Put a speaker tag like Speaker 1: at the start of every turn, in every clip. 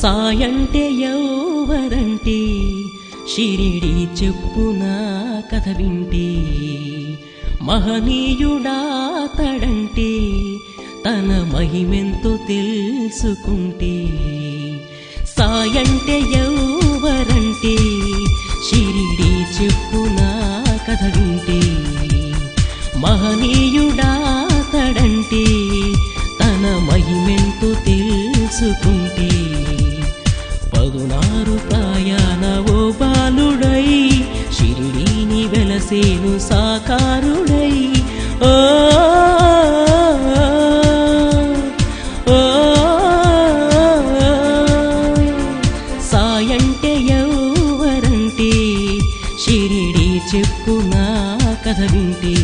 Speaker 1: సాయంటే ఎవరంటే షిరిడి చెప్పునా కథ వింటే మహనీయుడా తడంటే తన మహిమెంతో తెలుసుకుంటే సాయంటే ఎవరంటే షిరిడి చెప్పునా కథ వింటే మహనీయుడా తడంటే తన మహిమెంతో తెలుసుకుంటే పదునారు ప్రాయాన ఓ బాలుడై షిరిడీని వెలసేను సాకారుడై ఓ ఓ సాయంటే ఎవరంటే షిరిడి చెప్పునా కథ వింటే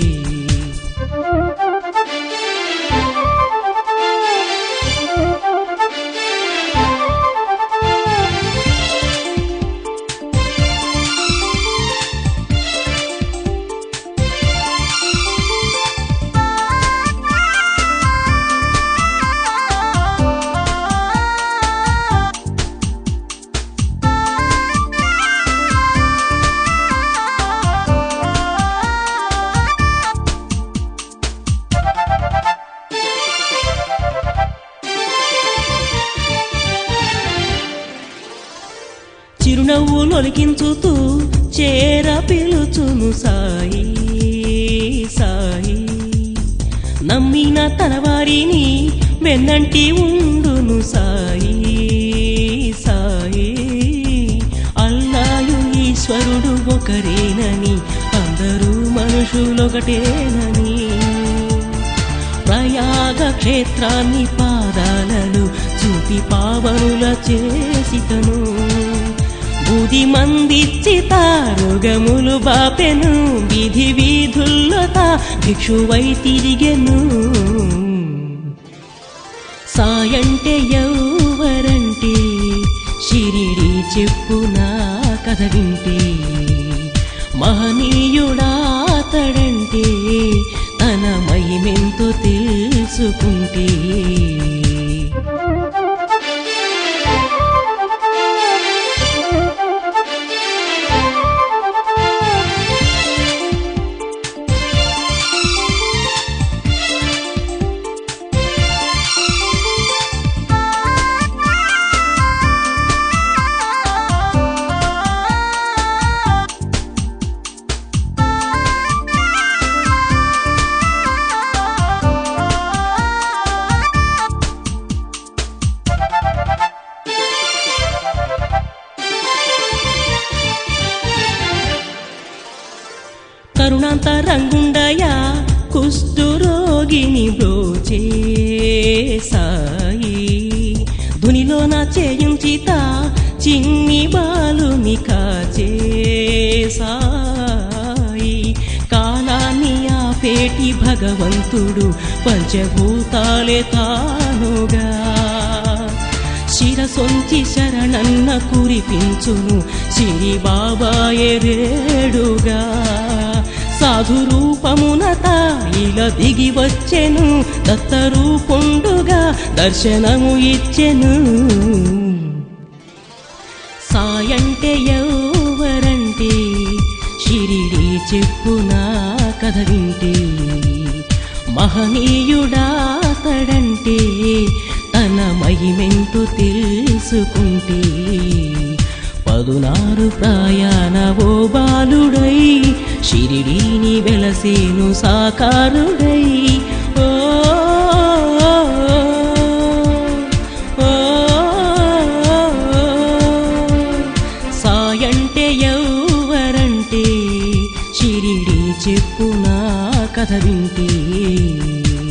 Speaker 1: చిరునవ్వు నొలికించుతూ చేర పిలుచును సాయి సాయి నమ్మిన తన వారిని వెన్నంటి ఉండును సాయి సాయి అల్లాయు ఈశ్వరుడు ఒకరేనని అందరూ మనుషులొకటేనని ప్రయాగ క్షేత్రాన్ని పాదాలలో చూపి పావనుల చేసితను బుధి మందిచ్చి తారుగములు బాపెను విధి వీధుల్లో తా భిక్షువై తిరిగెను సాయంటే ఎవరంటే షిరిడి చెప్పునా కథ వింటే మహనీయుడా తడంటే తన మహిమెంతో తెలుసుకుంటే కరుణాంతరంగుండయా కుష్ఠురోగిని బ్రోచే సాయి ధునిలోన చేయుంచిత చిన్ని బాలుని కాచే సాయి కాలాన్ని ఆపేటి భగవంతుడు పంచభూతాలే తానుగా శిరసొంచి శరణన్న కురిపించును సిరి బాబాయే రేడుగా సాధు రూపమున తాయిల దిగి వచ్చెను దత్త రూపుండుగా దర్శనము ఇచ్చెను సాయంటే ఎవరంటే షిరిడి చెప్పునా కథ వింటే మహనీయుడా తడంటే తన మహిమెంతో తెలుసుకుంటే పదునారు ప్రాయాన ఓ బాలుడై షిరిడీని వెలసేను సాకారుడై ఓ ఓ, సాయంటే ఎవరంటే షిరిడి చెప్పునా కథ వింటే